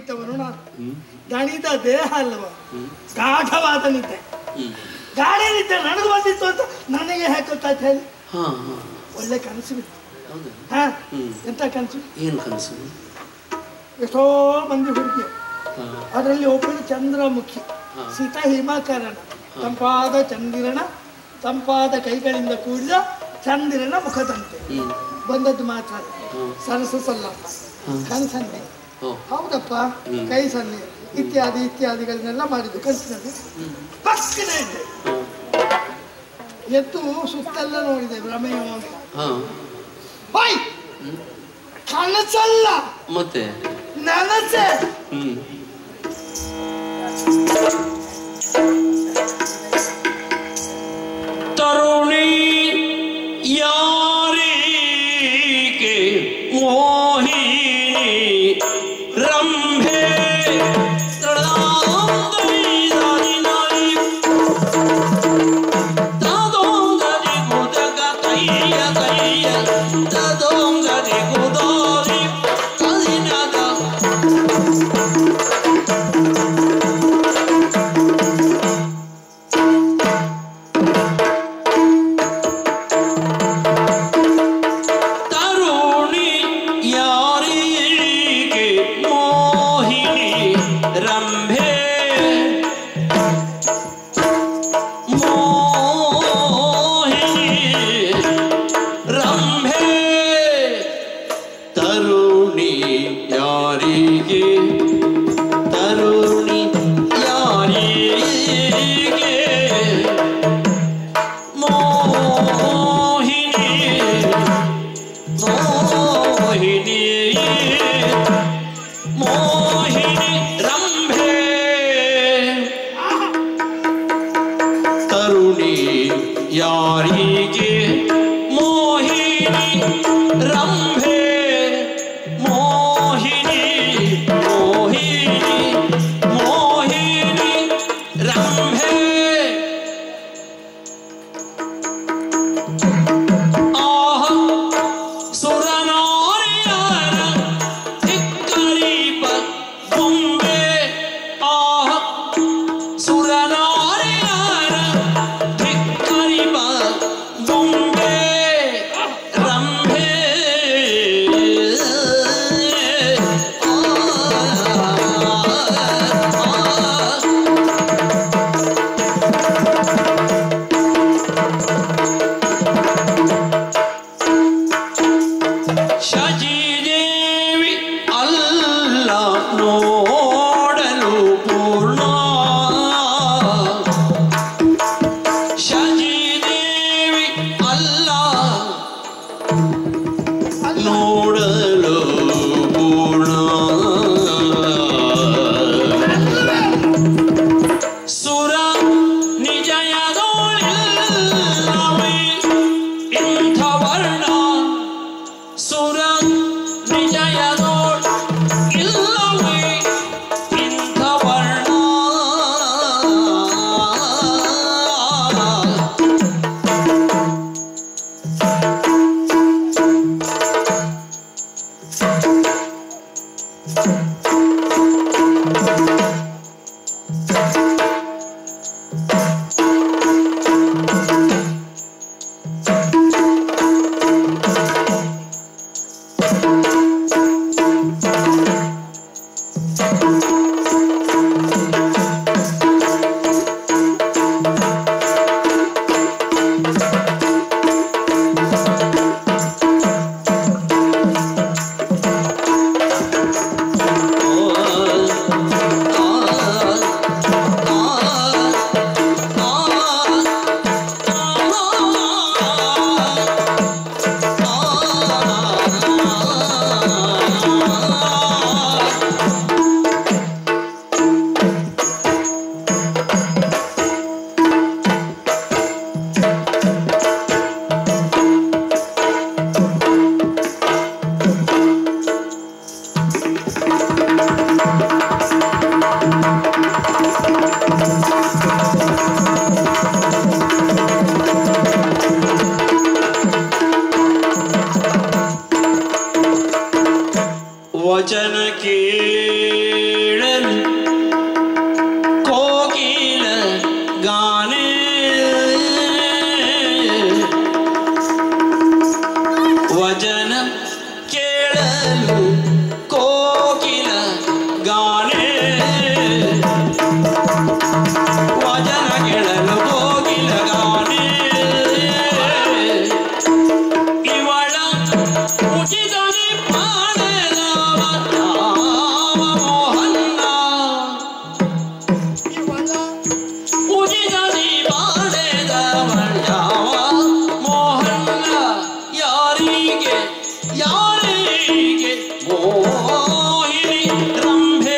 ಇದ್ದವನು ನಾನು ಹ್ಮ್ ದಣಿದ ದೇಹ ಅಲ್ವಾ ಹ್ಮ್ ಗಾಢವಾದ ನಿದ್ದೆ ಹ್ಮ್ ಗಾಢ ನಿದ್ದೆ ನನಗೆ ಬಂದಿತ್ತು ಅಂತ ನನಗೆ ಹೇಗೆ ಗೊತ್ತಾಯ್ತು ಹೇಳಿ ಹಾ ಹಾ ಒಳ್ಳೆ ಕನಸು ಬಿತ್ತು ಹೌದಾ ಹಾ ಹ್ಮ್ ಎಂತ ಕನಸು ಏನು ಕನಸು ಎಷ್ಟೋ ಮಂದಿ ಹುಡುಗಿ ಹಾ ಅದರಲ್ಲಿ ಒಬ್ಬಳು ಚಂದ್ರಮುಖಿ ಹಾ. ಸೀತಾ ಹಿಮಾಕರಣ ತಂಪಾದ ಚಂದಿರನ ತಂಪಾದ ಕೈಗಳಿಂದ ಕೂಡಿದ ಚಂದಿರನ ಮುಖದಂತೆ ಹ್ಮ್ ಬಂದದ್ದು ಮಾತ್ರ ಅಲ್ಲ. ಹ್ಮ್. ಸರಸ ಸಲ್ಲಪ್ಪ ಹ್ಮ್. ಕನಸನ್ನೆ ಓ ಹೌದಪ್ಪ ಹ್ಮ್. ಕೈ ಸನ್ನೆ ಇತ್ಯಾದಿ ಇತ್ಯಾದಿಗಳನ್ನೆಲ್ಲ ಮಾಡಿದ್ದು ಕನಸಿನಲ್ಲಿ ಹ್ಮ್ ಪಕ್ಕನ ಇದ್ದೆ ಹಾ ಎದ್ದು ಸುತ್ತೆಲ್ಲ ನೋಡಿದೆ ಭ್ರಮೆಯ ಅಂತ ಹಾ ಹೋಯ್ ಹ್ಮ್ ಕನಸಲ್ಲ ಮತ್ತೆ ನನಸೆ ಹ್ಮ್ ತರುಣಿ ಯಾರಿಗೆ ಮೋಹಿನಿ ರಂಭೆ ತದೊಂಗದಿ ಗುದಗ ಕೈಯ ಕೈಯ ತದೊಂಗದಿ ಗುದೋರಿ ಕಲಿನದ ತರುಣಿ ಯಾರಿಗೆ ಮೋಹಿನಿ ರಂಭೆ ಮೋಹಿನಿ ರಂಭೆ ತರುಣಿ ಯಾರಿಗೆ ತರುಣಿ ಯಾರಿಗೆ ಮೋಹಿನಿ ಮೋಹಿನಿ ಮೋಹಿನಿ ರಂಭೆ ತರುಣಿ ಯಾರಿಗೆ ಮೋಹಿನಿ ರಂಭೆ ಮೋಹಿನಿ ಮೋಹಿನಿ ಮೋಹಿನಿ ರಂಭೆ ಆಹ ಸುರನಾರಿಯರ ಧಿಕ್ಕರೀಪ ಬೊಂಬೆ ಆಹ ಸುರನಾರಿಯರ ಧಿಕ್ಕರೀಪ ಯಾವ ಮೋಹನ ಯಾರಿಗೆ ಯಾರಿಗೆ ಮೋಹಿನಿ ರಂಭೆ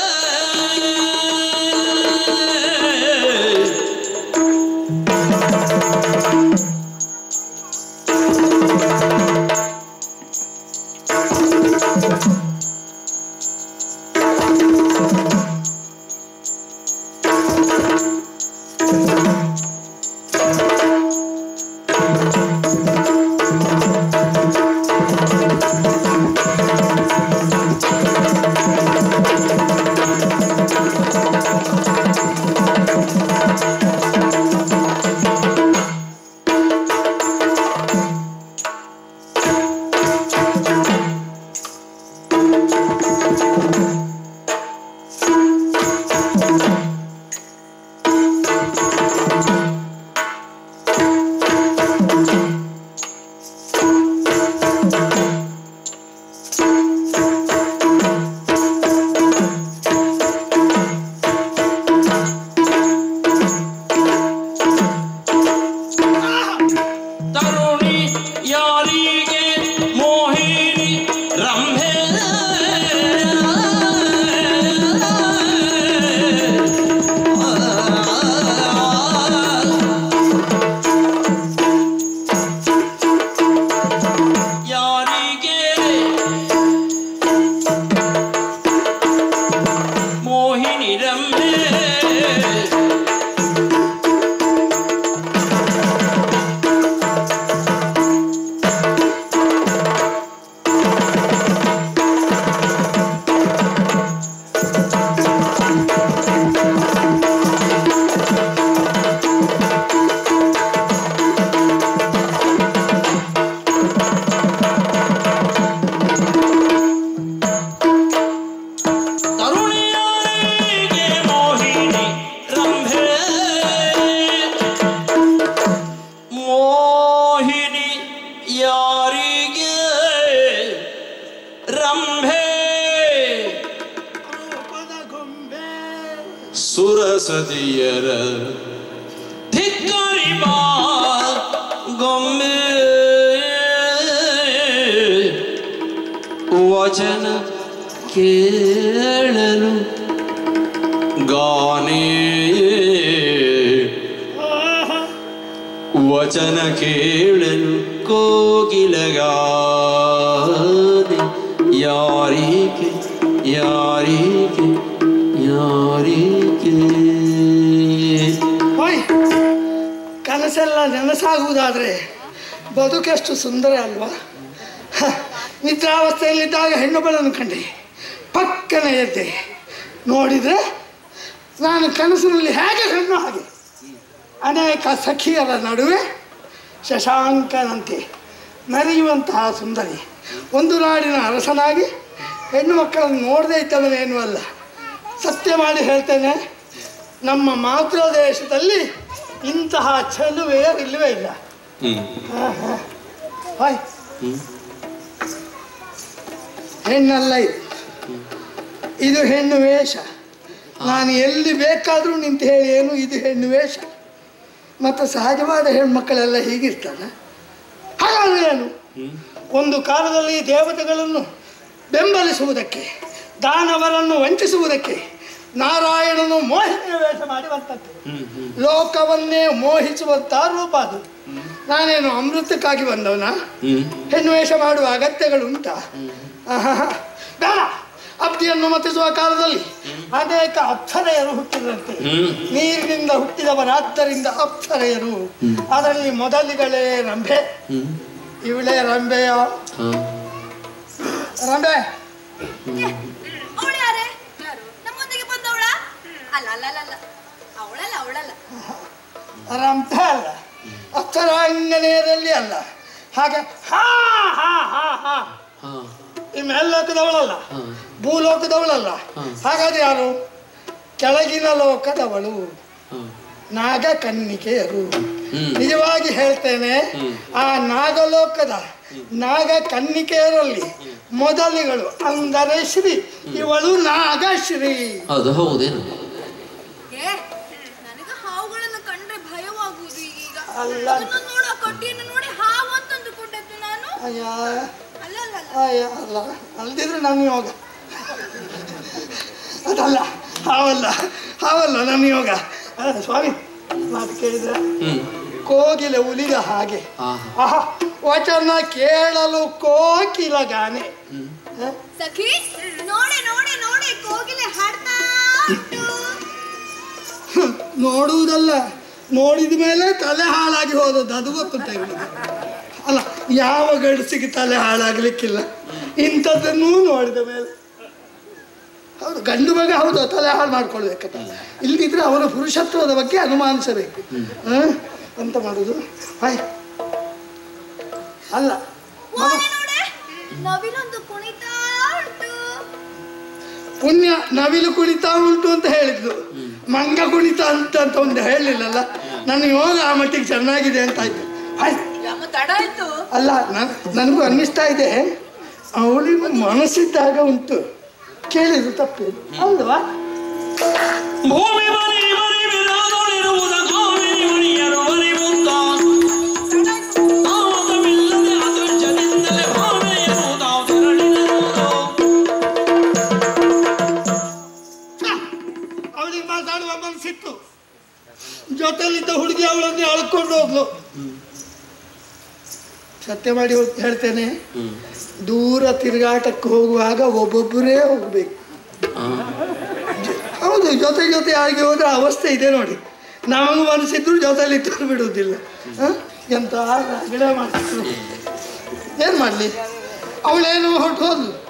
ತರುಣಿ ಯಾರಿಗೆ ಮೋಹಿನಿ ರಂಭೆ ಯಾರಿಗೆ ಮೋಹಿನಿ ರಂಭೆ ತರುಣಿಯರಿಗೆ ಮೋಹಿನಿ ರಂಭೆ ಮೋಹಿನಿ ಯಾರಿಗೆ ರಂಭೆ ರೂಪದ ಗೊಂಬೆ ಸುರಸತಿಯರ ಧಿಕ್ಕರಿ ಬಾ ಗೊಂಬೆ ವಚನ ಕೇಳಲು ಗಾನೇ ಆಹಾ. ವಚನ ಕೇಳಲು ಕೋಗಿಲಗಾನೆ ಯಾರಿಗೆ ಯಾರಿಗೆ ಯಾರಿಗೆ ಓಯ್ ಕನಸೆಲ್ಲ ನೆನಸಾಗುವುದಾದರೆ ಬದುಕೆಷ್ಟು ಸುಂದರ ಅಲ್ವಾ ಹ, ನಿದ್ರಾವಸ್ಥೆಯಲ್ಲಿದ್ದಾಗ ಹೆಣ್ಣುಗಳನ್ನು ಕಂಡೆ ಪಕ್ಕನೆ ಎದ್ದೆ ನೋಡಿದರೆ ನಾನು ಕನಸಿನಲ್ಲಿ ಹೇಗೆ ಹೆಣ್ಣು ಹಾಗೆ ಅನೇಕ ಸಖಿಯರ ನಡುವೆ ಶಶಾಂಕನಂತೆ ಮೆರೆಯುವಂತಹ ಸುಂದರಿ ಒಂದು ನಾಡಿನ ಅರಸನಾಗಿ ಹೆಣ್ಣು ಮಕ್ಕಳನ್ನು ನೋಡದೇ ಇದ್ದವನೇನೂ ಅಲ್ಲ ಸತ್ಯ ಮಾಡಿ ಹೇಳ್ತೇನೆ ನಮ್ಮ ಮಾತೃ ದೇಶದಲ್ಲಿ ಇಂತಹ ಚೆಲುವೆ ಇಲ್ಲವೇ ಇಲ್ಲ ಹ್ಮ್ ಹಾಯ್ ಹ್ಮ್ ಹೆಣ್ಣಲ್ಲ ಇದು ಇದು ಹೆಣ್ಣು ವೇಷ ನಾನು ಎಲ್ಲಿ ಬೇಕಾದರೂ ನಿಂತು ಹೇಳಿ ಏನು ಇದು ಹೆಣ್ಣು ವೇಷ ಮತ್ತು ಸಹಜವಾದ ಹೆಣ್ಮಕ್ಕಳೆಲ್ಲ ಹೀಗಿರ್ತಾನೆ ಹಾಗಾದ್ರೆ ಏನು ಹ್ಮ್ ಒಂದು ಕಾಲದಲ್ಲಿ ದೇವತೆಗಳನ್ನು ಬೆಂಬಲಿಸುವುದಕ್ಕೆ ದಾನವರನ್ನು ವಂಚಿಸುವುದಕ್ಕೆ ನಾರಾಯಣನು ಮೋಹಿನಿಯ ವೇಷ ಮಾಡಿ ಬಂತದ್ದು ಹ್ಮ್ ಹ್ಮ್ ಲೋಕವನ್ನೇ ಮೋಹಿಸುವಂಥ ರೂಪ ಅದು ನಾನೇನು ಅಮೃತಕ್ಕಾಗಿ ಬಂದವನ ಹ್ಮ್ ಹೆಣ್ಣು ವೇಷ ಮಾಡುವ ಅಗತ್ಯಗಳು ಉಂಟಾ ಆಹಾಹಾ. ಬೇಡ ಅಬ್ದಿಯನ್ನು ಮತಿಸುವ ಕಾಲದಲ್ಲಿ ಅನೇಕ ಅಪ್ಸರೆಯರು ಹುಟ್ಟಿದಂತೆ ಹ್ಮ್ ನೀರಿನಿಂದ ಹುಟ್ಟಿದವರಾದ್ದರಿಂದ ಅಪ್ಸರೆಯರು ಅದರಲ್ಲಿ ಮೊದಲಿಗಳೇ ರಂಭೆ ಹ್ಮ್ ಇವಳೇ ರಂಭೆಯ ಹಾ ರಂಭೆ ಅವಳು ಯಾರೇ ಯಾರು ನಮ್ಮೊಂದಿಗೆ ಬಂದವಳ ಅಲ್ಲ ಅಲ್ಲ ಅಲ್ಲ ಅಲ್ಲ ಅವಳಲ್ಲ ಅವಳಲ್ಲ ರಂಭೆ ಅಲ್ಲ ಅಪ್ಸರಾಂಗನೆಯರಲ್ಲಿ ಅಲ್ಲ ಹಾಗೆ ಹಾ ಹಾ ಹಾ ಹಾ ಹಾ ಈ ಮೇಲ್ಲೋಕದವಳಲ್ಲ ಹಾ ಭೂಲೋಕದವಳಲ್ಲ ಹಾ. ಹಾಗಾದ್ರೆ ಯಾರು ಕೆಳಗಿನ ಲೋಕದವಳು ಹಾ ನಾಗ ಕನ್ನಿಕೆಯರು ಹ್ಮ್. ನಿಜವಾಗಿ ಹೇಳ್ತೇನೆ ಹ್ಮ್. ಆ ನಾಗಲೋಕದ ನಾಗ ಕನ್ನಿಕೆಯರಲ್ಲಿ ಮೊದಲಿಗಳು ಅಂದರೆ ಶ್ರೀ ಇವಳು ನಾಗಶ್ರೀ ಅದು ಹೌದೇನು ಏ ನನಗೆ ಹಾವುಗಳನ್ನು ಕಂಡ್ರೆ ಭಯವಾಗುವುದು ಈ ಅಲ್ಲ ಅದನ್ನ ನೋಡೋ ಕೊಟ್ಟಿಯನ್ನು ನೋಡಿ ಹಾವು ಅಂತ ಅಂದುಕೊಂಡದ್ದು ನಾನು ಅಯ್ಯ ಅಲ್ಲ ಅಲ್ಲ ಅಲ್ಲ ಅಯ್ಯ ಅಲ್ಲ ಅಲ್ದಿದ್ರೆ ನಾನು ಯೋಗ ಅದಲ್ಲ ಹಾವಲ್ಲ ಹಾವಲ್ಲ ನನ್ನ ಯೋಗ ಆ, ಸ್ವಾಮಿ ಮಾತು ಕೇಳಿದ್ರೆ ಹ್ಮ್ ಕೋಗಿಲೆ ಉಲಿದ ಹಾಗೆ ಆಹಾ. ಆಹಾ ವಚನ ಕೇಳಲು ಕೋಕಿಲ ಗಾನೆ ಹ? ಸಖಿ ನೋಡಿ ನೋಡಿ ನೋಡಿ ಕೋಗಿಲೆ ಹಾಡ್ತಾ ಉಂಟು ನೋಡುವುದಲ್ಲ ನೋಡಿದ ಮೇಲೆ ತಲೆ ಹಾಳಾಗಿ ಹೋದದ್ದು ಅದು ಗೊತ್ತುಂಟ ಇವನಿಗೆ ಅಲ್ಲ ಯಾವ ಗಂಡಸಿಗೆ ತಲೆ ಹಾಳಾಗ್ಲಿಕ್ಕಿಲ್ಲ ಇಂಥದ್ದನ್ನೂ ನೋಡಿದ ಮೇಲೆ ಹೌದು ಗಂಡು ಮಗ ಹೌದು ತಲೆ ಹಾಳು ಮಾಡ್ಕೊಳ್ಬೇಕಪ್ಪ ಇಲ್ದಿದ್ರೆ ಅವನ ಪುರುಷತ್ವದ ಬಗ್ಗೆ ಅನುಮಾನಿಸಬೇಕು ಹ? ಎಂತ ಮಾಡುದು ಹಾಯ್ ಅಲ್ಲ ಮಗ ಓಡಿ ನೋಡೆ ನವಿಲೊಂದು ಕುಣಿತಾ ಉಂಟು ಪುಣ್ಯ ನವಿಲು ಕುಣಿತಾ ಉಂಟು ಅಂತ ಹೇಳಿದ್ಲು ಮಂಗ ಕುಣಿತ ಅಂತ ಅಂತ ಒಂದು ಹೇಳಲಿಲ್ಲಲ್ಲ ನನ್ನ ಯೋಗ ಆ ಮಟ್ಟಿಗೆ ಚೆನ್ನಾಗಿದೆ ಅಂತ ಆಯ್ತು ಆಯ್ತು ಯಮ್ಮ ತಡ ಆಯ್ತು ಅಲ್ಲ ನನ್ ನನಗೂ ಅನ್ನಿಸ್ತಾ ಇದೆ ಅವಳಿಗೂ ಮನಸ್ಸಿದ್ದಾಗ ಉಂಟು ಕೇಳಿದ್ರು ತಪ್ಪೇನು ಅಲ್ವಾ ಭೂಮಿ ಬಲಿ ಬಲಿ ಬಿರಾದೊಳಿರುವುದ ಕಾವೇರಿ ಮಣಿಯರು ಬಲಿಯುತ್ತ ತಾಮಸವಿಲ್ಲದೆ ಅದೃಶ್ಯದಿಂದಲೇ ಭಾವೆಯರುವುದಾವು ತೆರಳಿರುವುದು ಅವಳಿಗೆ ಮಾತಾಡುವ ಮನಸ್ಸಿತ್ತು ಜೊತೆಲಿದ್ದ ಹುಡುಗಿ ಅವಳನ್ನೇ ಅಳ್ಕೊಂಡು ಹೋದ್ಲು ಸತ್ಯ ಮಾಡಿ ಹೋಗ್- ಹೇಳ್ತೇನೆ ಹ್ಮ್ ದೂರ ತಿರುಗಾಟಕ್ಕೆ ಹೋಗುವಾಗ ಒಬ್ಬೊಬ್ಬರೇ ಹೋಗ್ಬೇಕು ಆ, ಹೌದು ಜೊತೆ ಜೊತೆ ಆಗಿ ಹೋದ್ರೆ ಅವಸ್ಥೆ ಇದೆ ನೋಡಿ ನಮಗೂ ಮನಸ್ಸಿದ್ರು ಜೊತೆಲಿ ಇದ್ದು ಬಿಡುವುದಿಲ್ಲ ಹ? ಎಂತ ರಗಳೆ ಮಾಡ್ತಿದ್ರು ಏನು ಮಾಡಲಿ ಅವಳೇನು ಹೊರಟು ಹೋದ್ಲು